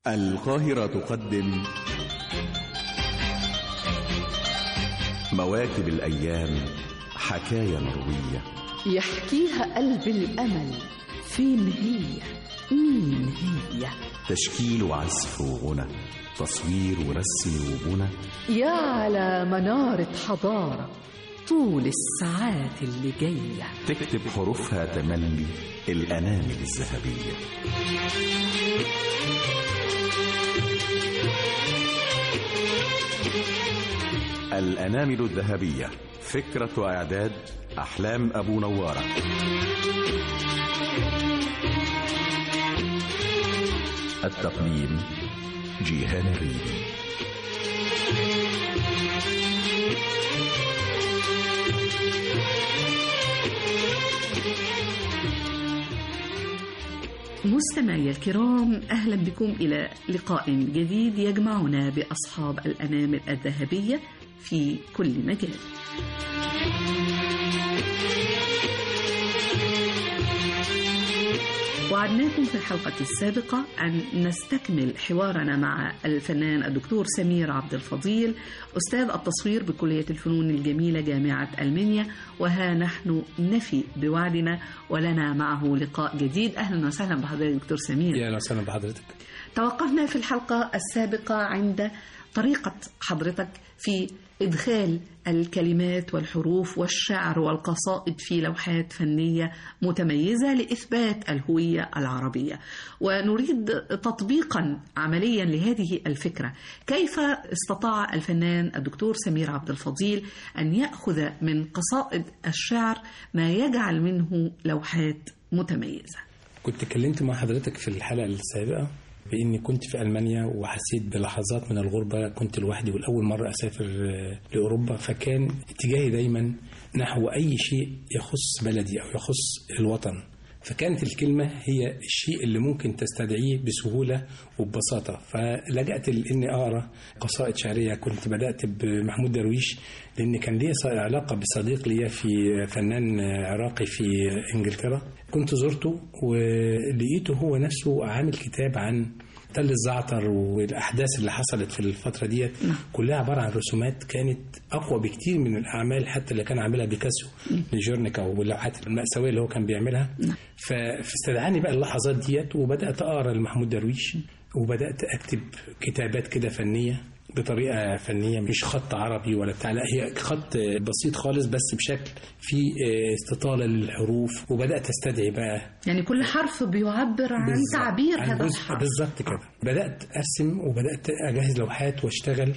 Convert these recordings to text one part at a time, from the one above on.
القاهرة تقدم مواكب الأيام حكاية مروية يحكيها قلب الأمل فين هي مين هي تشكيل وعزف وغنى تصوير ورسم وبنى يا على منارة حضارة طول الساعات اللي جاية تكتب حروفها تملي الأنامل الذهبية الأنامل الذهبية فكرة وإعداد أحلام أبو نوارة التقديم جيهان الريدي مستمعي الكرام أهلا بكم إلى لقاء جديد يجمعنا بأصحاب الأنامل الذهبية في كل مجال وعدناكم في الحلقة السابقة أن نستكمل حوارنا مع الفنان الدكتور سمير عبد الفضيل أستاذ التصوير بكلية الفنون الجميلة جامعة ألمانيا وها نحن نفي بوعدنا ولنا معه لقاء جديد أهلا وسهلا بحضرتك دكتور سمير يا اهلا وسهلا بحضرتك توقفنا في الحلقة السابقة عند طريقة حضرتك في إدخال الكلمات والحروف والشعر والقصائد في لوحات فنية متميزة لإثبات الهوية العربية ونريد تطبيقا عمليا لهذه الفكرة كيف استطاع الفنان الدكتور سمير عبد الفضيل أن يأخذ من قصائد الشعر ما يجعل منه لوحات متميزة كنت اتكلمت مع حضرتك في الحلقة السابقة بإني كنت في ألمانيا وحسيت بلحظات من الغربة كنت لوحدي والأول مرة أسافر آه، لأوروبا فكان اتجاهي دايما نحو أي شيء يخص بلدي أو يخص الوطن فكانت الكلمة هي الشيء اللي ممكن تستدعيه بسهولة وببساطة فلجأت لإني أقرأ قصائد شعرية كنت بدأت بمحمود درويش لأن كان لي علاقة بصديق ليا في فنان عراقي في إنجلترا كنت زرته ولقيته هو نفسه عامل كتاب عن تل الزعتر والاحداث اللي حصلت في الفتره ديت كلها عباره عن رسومات كانت اقوى بكتير من الاعمال حتى اللي كان عاملها بيكاسو لجورنيكا واللوحات الماساويه اللي هو كان بيعملها ف- فاستدعاني بقى اللحظات ديت وبدات اقرا لمحمود درويش وبدات اكتب كتابات كده فنيه بطريقه فنيه مش خط عربي ولا بتاع لا هي خط بسيط خالص بس بشكل فيه استطاله للحروف وبدات استدعي بقى يعني كل حرف بيعبر عن بالظبط. تعبير عن هذا جزء- الحرف بالظبط كده بدات ارسم وبدات اجهز لوحات واشتغل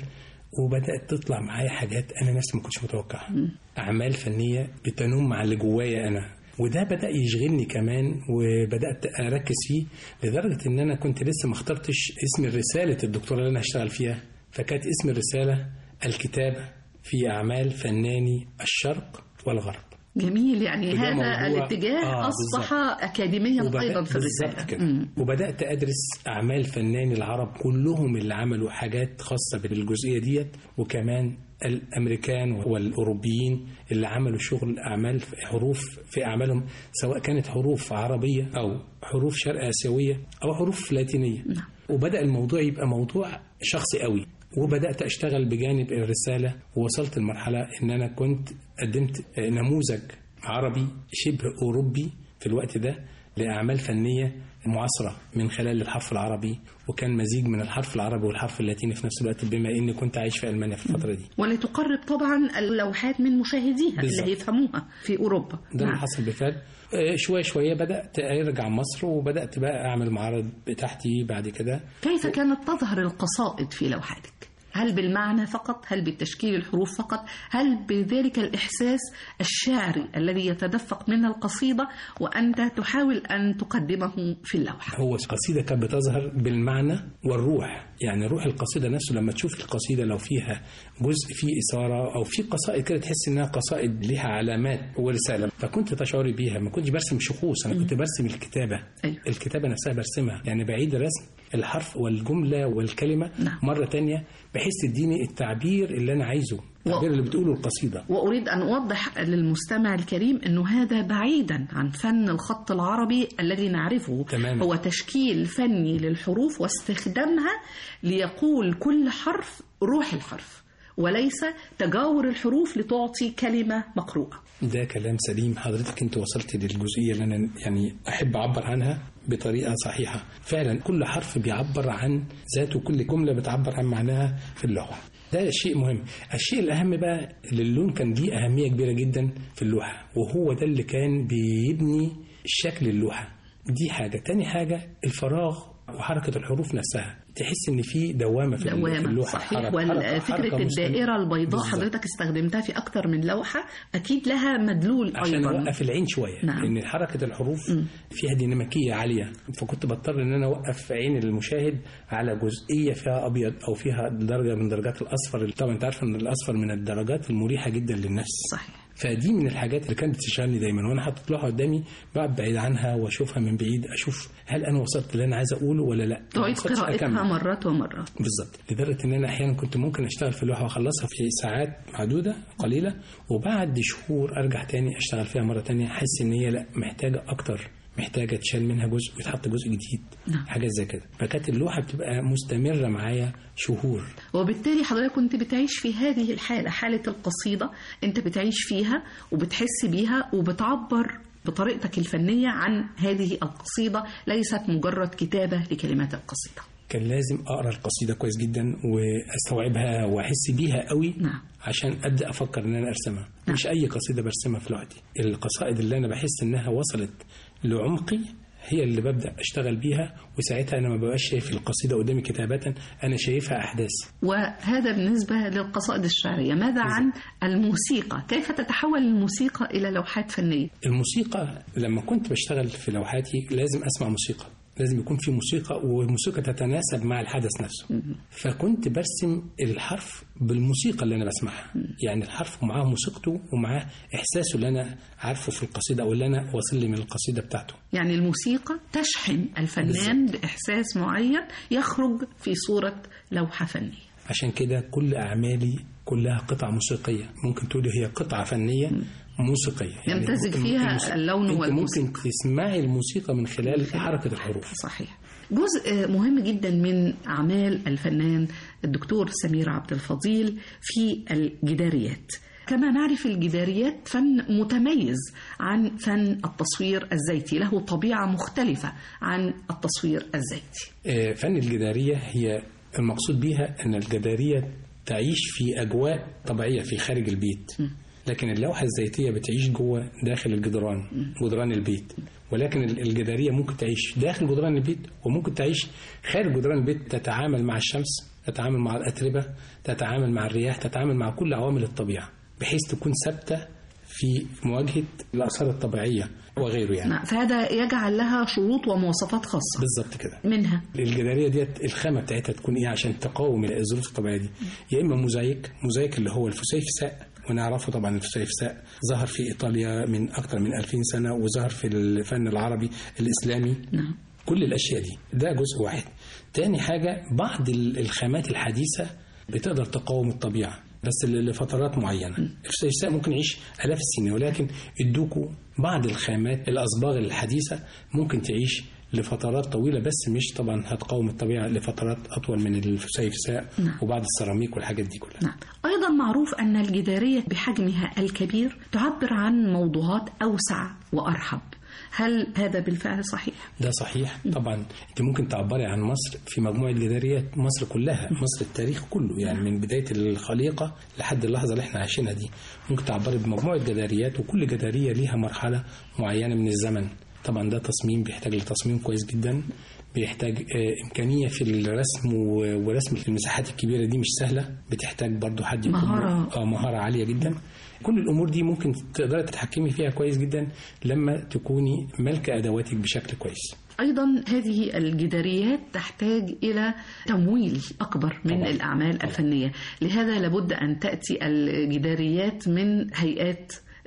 وبدات تطلع معايا حاجات انا نفسي ما كنتش متوقعها اعمال فنيه بتنم على اللي جوايا انا وده بدا يشغلني كمان وبدات اركز فيه لدرجه ان انا كنت لسه ما اخترتش اسم رساله الدكتوراه اللي انا هشتغل فيها فكانت اسم الرساله الكتابه في اعمال فناني الشرق والغرب جميل يعني وده هذا موضوع- الاتجاه آه، أصبح بالظبط. أكاديميا وبدأ- أيضا في بالظبط الرسالة كده مم. وبدات ادرس اعمال فناني العرب كلهم اللي عملوا حاجات خاصه بالجزئيه ديت وكمان الامريكان والاوروبيين اللي عملوا شغل اعمال في حروف في اعمالهم سواء كانت حروف عربيه او حروف شرق اسيويه او حروف لاتينيه وبدا الموضوع يبقى موضوع شخصي قوي وبدات اشتغل بجانب الرساله ووصلت لمرحله ان انا كنت قدمت نموذج عربي شبه اوروبي في الوقت ده لاعمال فنيه معاصره من خلال الحرف العربي وكان مزيج من الحرف العربي والحرف اللاتيني في نفس الوقت بما اني كنت عايش في المانيا في الفتره دي ولتقرب طبعا اللوحات من مشاهديها بالظبط. اللي هيفهموها في أوروبا ده اللي نعم. حصل بالفعل آه، شويه شويه بدات ارجع مصر وبدات بقى اعمل معارض بتاعتي بعد كده كيف كانت تظهر القصائد في لوحاتك؟ هل بالمعنى فقط؟ هل بالتشكيل الحروف فقط؟ هل بذلك الإحساس الشعري الذي يتدفق من القصيدة وأنت تحاول أن تقدمه في اللوحة؟ هو القصيدة كانت بتظهر بالمعنى والروح يعني روح القصيدة نفسه لما تشوف القصيدة لو فيها جزء فيه إثارة أو في قصائد كده تحس إنها قصائد ليها علامات ورسالة فكنت تشعري بيها ما كنتش برسم شخوص أنا كنت برسم الكتابة أيوة. الكتابة نفسها برسمها يعني بعيد الرسم الحرف والجمله والكلمه نعم. مره تانية بحيث تديني التعبير اللي انا عايزه التعبير اللي بتقوله القصيده وأريد أن أوضح للمستمع الكريم أنه هذا بعيدا عن فن الخط العربي الذي نعرفه تماما. هو تشكيل فني للحروف واستخدامها ليقول كل حرف روح الحرف وليس تجاور الحروف لتعطي كلمة مقروءة ده كلام سليم حضرتك انت وصلت للجزئيه اللي انا يعني احب اعبر عنها بطريقه صحيحه فعلا كل حرف بيعبر عن ذاته كل جمله بتعبر عن معناها في اللوحه ده شيء مهم الشيء الاهم بقى اللي اللون كان ليه اهميه كبيره جدا في اللوحه وهو ده اللي كان بيبني شكل اللوحه دي حاجه تاني حاجه الفراغ وحركه الحروف نفسها تحس ان في دوامه في, في دوامة اللوحه صحيح حركة- حركة- حركة وفكرة مستمرة. الدائرة البيضاء بالظبط. حضرتك استخدمتها في أكتر من لوحة أكيد لها مدلول عشان أيضا اوقف العين شويه نعم. لان حركه الحروف فيها ديناميكيه عاليه فكنت بضطر ان انا اوقف عين المشاهد على جزئيه فيها ابيض او فيها درجه من درجات الاصفر طبعا انت عارف ان الاصفر من الدرجات المريحه جدا للنفس صحيح فدي من الحاجات اللي كانت بتشغلني دايما وانا حاطط لوحه قدامي بقعد بعيد عنها واشوفها من بعيد اشوف هل انا وصلت اللي انا عايز اقوله ولا لا ما تعيد وصلتش قراءتها أكمل. مرات ومرات بالظبط لدرجه ان انا احيانا كنت ممكن اشتغل في اللوحه واخلصها في ساعات معدوده قليله وبعد شهور ارجع تاني اشتغل فيها مره تانية احس ان هي لا محتاجه اكتر محتاجه تشال منها جزء ويتحط جزء جديد نعم. حاجات زي كده فكانت اللوحه بتبقى مستمره معايا شهور وبالتالي حضرتك كنت بتعيش في هذه الحالة حالة القصيدة أنت بتعيش فيها وبتحس بيها وبتعبر بطريقتك الفنية عن هذه القصيدة ليست مجرد كتابة لكلمات القصيدة كان لازم اقرا القصيده كويس جدا واستوعبها واحس بيها قوي نعم. عشان ابدا افكر ان انا ارسمها مش اي قصيده برسمها في لوحتي القصائد اللي انا بحس انها وصلت لعمقي هي اللي ببدا اشتغل بيها وساعتها انا ما ببقاش شايف القصيده قدامي كتابه انا شايفها احداث وهذا بالنسبة للقصائد الشعرية ماذا عن الموسيقى كيف تتحول الموسيقى إلى لوحات فنية الموسيقى لما كنت بشتغل في لوحاتي لازم اسمع موسيقى لازم يكون في موسيقى والموسيقى تتناسب مع الحدث نفسه فكنت برسم الحرف بالموسيقى اللي انا بسمعها يعني الحرف ومعاه موسيقته ومعاه احساسه اللي انا عارفه في القصيده او اللي انا واصل لي من القصيده بتاعته يعني الموسيقى تشحن الفنان بإحساس معين يخرج في صورة لوحة فنية عشان كده كل اعمالي كلها قطع موسيقيه ممكن تقولي هي قطعه فنيه موسيقيه يمتزج ممكن- فيها الموسيقى- اللون انت والموسيقى. ممكن تسمعي الموسيقى من خلال حركه الحروف صحيح جزء مهم جدا من أعمال الفنان الدكتور سمير عبد الفضيل في الجداريات كما نعرف الجداريات فن متميز عن فن التصوير الزيتي له طبيعة مختلفة عن التصوير الزيتي آه، فن الجدارية هي المقصود بيها أن الجدارية تعيش في أجواء طبيعية في خارج البيت لكن اللوحة الزيتية بتعيش جوه داخل الجدران جدران البيت ولكن ال- الجدارية ممكن تعيش داخل جدران البيت وممكن تعيش خارج جدران البيت تتعامل مع الشمس تتعامل مع الأتربة تتعامل مع الرياح تتعامل مع كل عوامل الطبيعة بحيث تكون ثابتة في مواجهة الآثار الطبيعية وغيره يعني نعم، فهذا يجعل لها شروط ومواصفات خاصة بالظبط كده منها الجداريه ديت الخامه بتاعتها تكون ايه عشان تقاوم الظروف الطبيعيه دي يا اما موزايك موزايك اللي هو الفسيفساء ونعرفه طبعا الفسيفساء ظهر في ايطاليا من اكثر من 2000 سنه وظهر في الفن العربي الاسلامي نعم. كل الاشياء دي ده جزء واحد تاني حاجه بعض ال- الخامات الحديثه بتقدر تقاوم الطبيعه بس ل- لفترات معينه الفسيفساء ممكن يعيش الاف السنين ولكن الدوكو بعض الخامات الاصباغ الحديثه ممكن تعيش لفترات طويلة بس مش طبعا هتقاوم الطبيعة لفترات أطول من الفسيفساء وبعض السيراميك والحاجات دي كلها نعم أيضا معروف أن الجدارية بحجمها الكبير تعبر عن موضوعات أوسع وأرحب هل هذا بالفعل صحيح؟ ده صحيح طبعا انت ممكن تعبري عن مصر في مجموعة جداريات مصر كلها مصر التاريخ كله يعني من بداية الخليقة لحد اللحظة اللي احنا عايشينها دي ممكن تعبري بمجموعة جداريات وكل جدارية ليها مرحلة معينة من الزمن طبعا ده تصميم بيحتاج لتصميم كويس جدا بيحتاج آه، إمكانية في الرسم و- ورسم المساحات الكبيرة دي مش سهلة بتحتاج برضو حد يكون مهارة. اه مهارة عالية جدا كل الأمور دي ممكن تقدري تتحكمي فيها كويس جدا لما تكوني مالكة أدواتك بشكل كويس أيضا هذه الجداريات تحتاج إلى تمويل أكبر من طبعاً. الأعمال الفنية لهذا لابد أن تأتي الجداريات من هيئات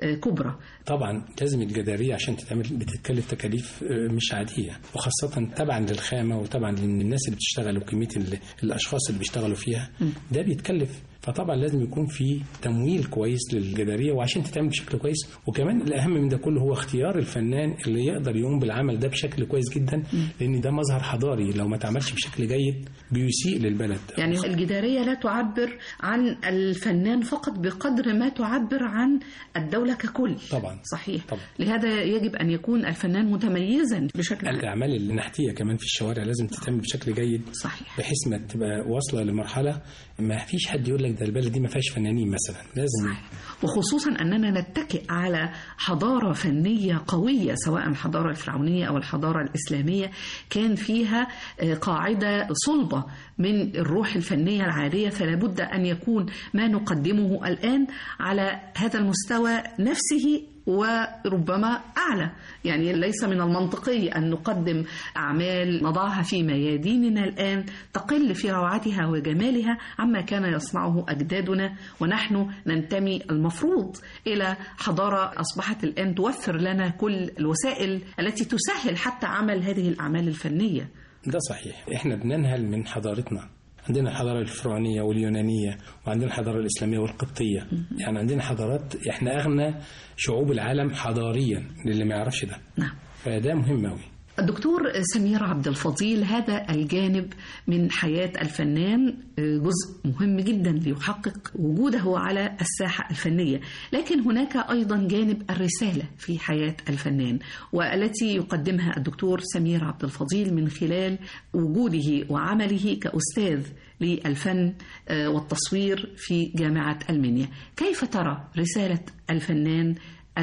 آه، كبرى طبعا لازم الجدارية عشان تتعمل بتتكلف تكاليف آه، مش عادية وخاصة تبعا للخامة وتبعا للناس اللي بتشتغل وكمية ال- الأشخاص اللي بيشتغلوا فيها ده بيتكلف فطبعا لازم يكون في تمويل كويس للجدارية وعشان تتعمل بشكل كويس وكمان الأهم من ده كله هو اختيار الفنان اللي يقدر يقوم بالعمل ده بشكل كويس جدا لأن ده مظهر حضاري لو ما تعملش بشكل جيد بيسيء للبلد يعني الجدارية لا تعبر عن الفنان فقط بقدر ما تعبر عن الدولة ككل طبعا صحيح طبعا. لهذا يجب أن يكون الفنان متميزا بشكل عام الأعمال النحتية كمان في الشوارع لازم تتعمل بشكل جيد صحيح بحيث ما تبقى واصله لمرحله ما فيش حد يقول لك ده البلد دي ما فيهاش فنانين مثلا لازم صحيح. وخصوصا أننا نتكئ على حضارة فنية قوية سواء الحضارة الفرعونية أو الحضارة الإسلامية كان فيها آه، قاعدة صلبة من الروح الفنية العالية فلا بد أن يكون ما نقدمه الآن على هذا المستوى نفسه وربما أعلى يعني ليس من المنطقي أن نقدم أعمال نضعها في مياديننا الآن تقل في روعتها وجمالها عما كان يصنعه أجدادنا ونحن ننتمي المفروض إلى حضارة أصبحت الآن توفر لنا كل الوسائل التي تسهل حتى عمل هذه الأعمال الفنية ده صحيح احنا بننهل من حضارتنا عندنا الحضارة الفرعونية واليونانية وعندنا الحضارة الإسلامية والقبطية يعني عندنا حضارات احنا أغنى شعوب العالم حضاريا للي ما يعرفش ده نعم فده مهم أوي الدكتور سمير عبد الفضيل هذا الجانب من حياة الفنان جزء مهم جدا ليحقق وجوده على الساحة الفنية لكن هناك أيضا جانب الرسالة في حياة الفنان والتي يقدمها الدكتور سمير عبد الفضيل من خلال وجوده وعمله كأستاذ للفن والتصوير في جامعة المنيا كيف ترى رسالة الفنان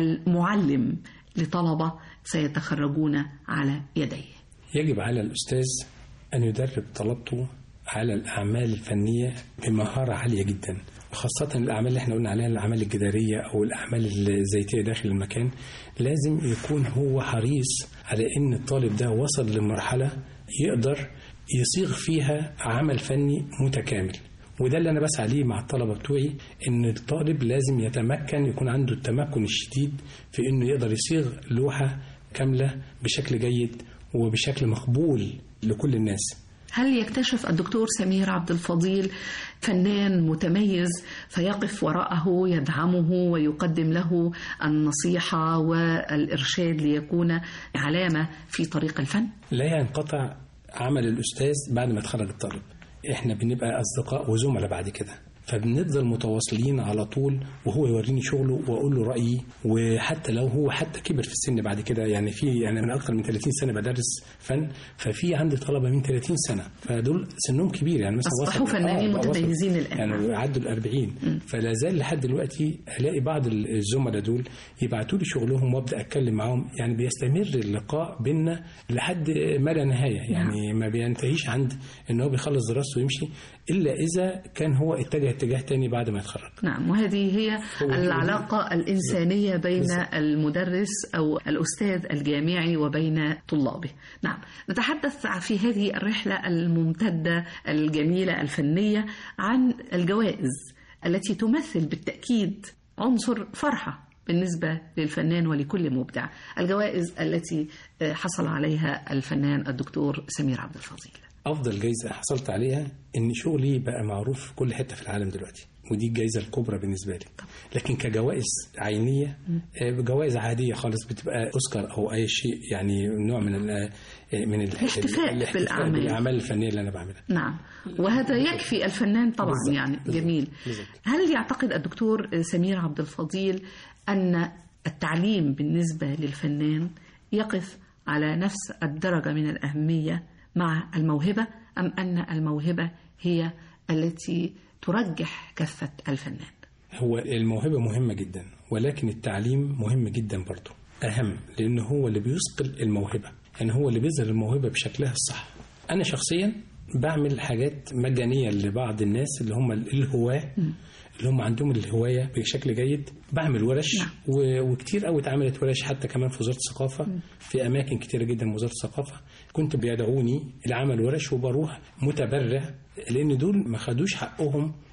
المعلم لطلبة سيتخرجون على يديه يجب على الأستاذ أن يدرب طلبته على الأعمال الفنية بمهارة عالية جدا وخاصة الأعمال اللي احنا قلنا عليها الأعمال الجدارية أو الأعمال الزيتية داخل المكان لازم يكون هو حريص على إن الطالب ده وصل لمرحلة يقدر يصيغ فيها عمل فني متكامل وده اللي انا بسعى ليه مع الطلبه بتوعي ان الطالب لازم يتمكن يكون عنده التمكن الشديد في انه يقدر يصيغ لوحه كامله بشكل جيد وبشكل مقبول لكل الناس هل يكتشف الدكتور سمير عبد الفضيل فنان متميز فيقف وراءه يدعمه ويقدم له النصيحة والإرشاد ليكون علامة في طريق الفن؟ لا ينقطع عمل الأستاذ بعد ما يتخرج الطالب احنا بنبقى أصدقاء وزملاء بعد كده فبنفضل متواصلين على طول وهو يوريني شغله واقول له رايي وحتى لو هو حتى كبر في السن بعد كده يعني في يعني من اكثر من 30 سنه بدرس فن ففي عندي طلبه من 30 سنه فدول سنهم كبير يعني مثلا أصبحوا فنانين بقى وصل- متميزين الآن. يعني عدوا ال 40 فلا زال لحد دلوقتي الاقي بعض الزملاء دول يبعتوا لي شغلهم وابدا اتكلم معاهم يعني بيستمر اللقاء بيننا لحد ما لا نهايه يعني ما بينتهيش عند ان هو بيخلص دراسته ويمشي الا اذا كان هو اتجه اتجاه تاني بعد ما يتخرج نعم وهذه هي هو دي- العلاقة الإنسانية بين بالظبط. المدرس أو الأستاذ الجامعي وبين طلابه نعم نتحدث في هذه الرحلة الممتدة الجميلة الفنية عن الجوائز التي تمثل بالتأكيد عنصر فرحة بالنسبة للفنان ولكل مبدع الجوائز التي حصل عليها الفنان الدكتور سمير عبد الفضيل افضل جايزه حصلت عليها ان شغلي بقى معروف في كل حته في العالم دلوقتي ودي الجائزه الكبرى بالنسبه لي لكن كجوائز عينيه آه، جوائز عاديه خالص بتبقى اوسكار او اي شيء يعني نوع من ال آه، من ال- الاحتفاء الاحتفاء بالأعمال. بالاعمال الفنيه اللي انا بعملها نعم وهذا يكفي الفنان طبعا بالظبط، يعني بالظبط، جميل بالظبط. هل يعتقد الدكتور سمير عبد الفضيل أن التعليم بالنسبة للفنان يقف على نفس الدرجة من الأهمية مع الموهبة أم أن الموهبة هي التي ترجح كفة الفنان هو الموهبة مهمة جدا ولكن التعليم مهم جدا برضه أهم لأنه هو اللي بيثقل الموهبة يعني هو اللي بيظهر الموهبة بشكلها الصح أنا شخصيا بعمل حاجات مجانية لبعض الناس اللي هم الهواة اللي هم عندهم الهواية بشكل جيد بعمل ورش و- وكتير قوي اتعملت ورش حتى كمان في وزارة الثقافة في أماكن كتيرة جدا من وزارة الثقافة كنت بيدعوني لعمل ورش وبروح متبرع لأن دول ما خدوش حقهم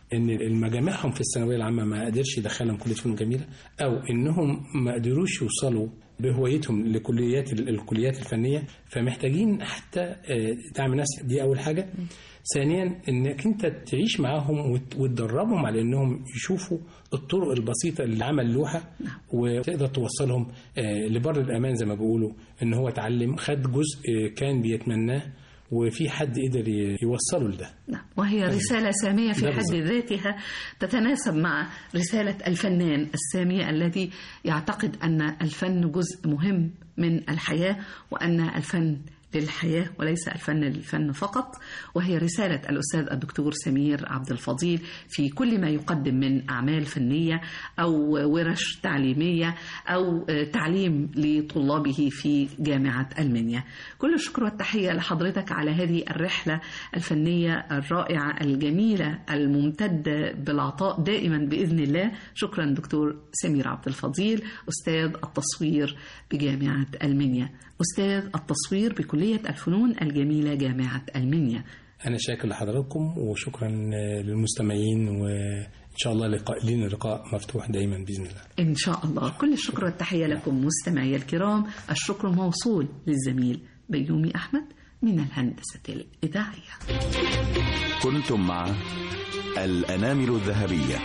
ان المجامعهم في الثانويه العامه ما قدرش يدخلهم كليه فنون جميله او انهم ما قدروش يوصلوا بهويتهم لكليات الكليات الفنيه فمحتاجين حتى آه، دعم ناس دي اول حاجه ثانيا انك انت تعيش معاهم وت- وتدربهم على انهم يشوفوا الطرق البسيطه لعمل لوحه وتقدر توصلهم آه، لبر الامان زي ما بيقولوا ان هو اتعلم خد جزء آه، كان بيتمناه وفي حد قدر ي- يوصله لده نعم وهي رسالة سامية في ده حد بالظبط. ذاتها تتناسب مع رسالة الفنان السامي الذي يعتقد أن الفن جزء مهم من الحياة وأن الفن للحياة وليس الفن للفن فقط وهي رسالة الأستاذ الدكتور سمير عبد الفضيل في كل ما يقدم من أعمال فنية أو ورش تعليمية أو تعليم لطلابه في جامعة المنيا كل الشكر والتحية لحضرتك على هذه الرحلة الفنية الرائعة الجميلة الممتدة بالعطاء دائما بإذن الله شكرا دكتور سمير عبد الفضيل أستاذ التصوير بجامعة المنيا أستاذ التصوير بكلية الفنون الجميلة جامعة المنيا انا شاكر لحضراتكم وشكرا آه، للمستمعين وان شاء الله لقاء لنا لقاء مفتوح دايما باذن الله إن شاء الله كل الشكر والتحية لكم مستمعي الكرام الشكر موصول للزميل بيومي أحمد من الهندسة الإذاعية كنتم مع الأنامل الذهبية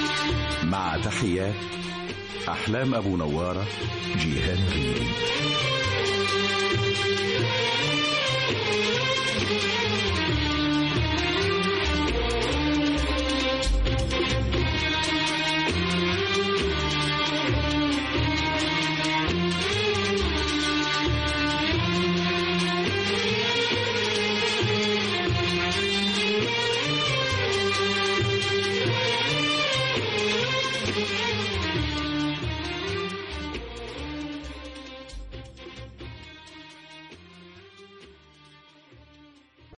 مع تحيات أحلام أبو نوارة جيهان ريدي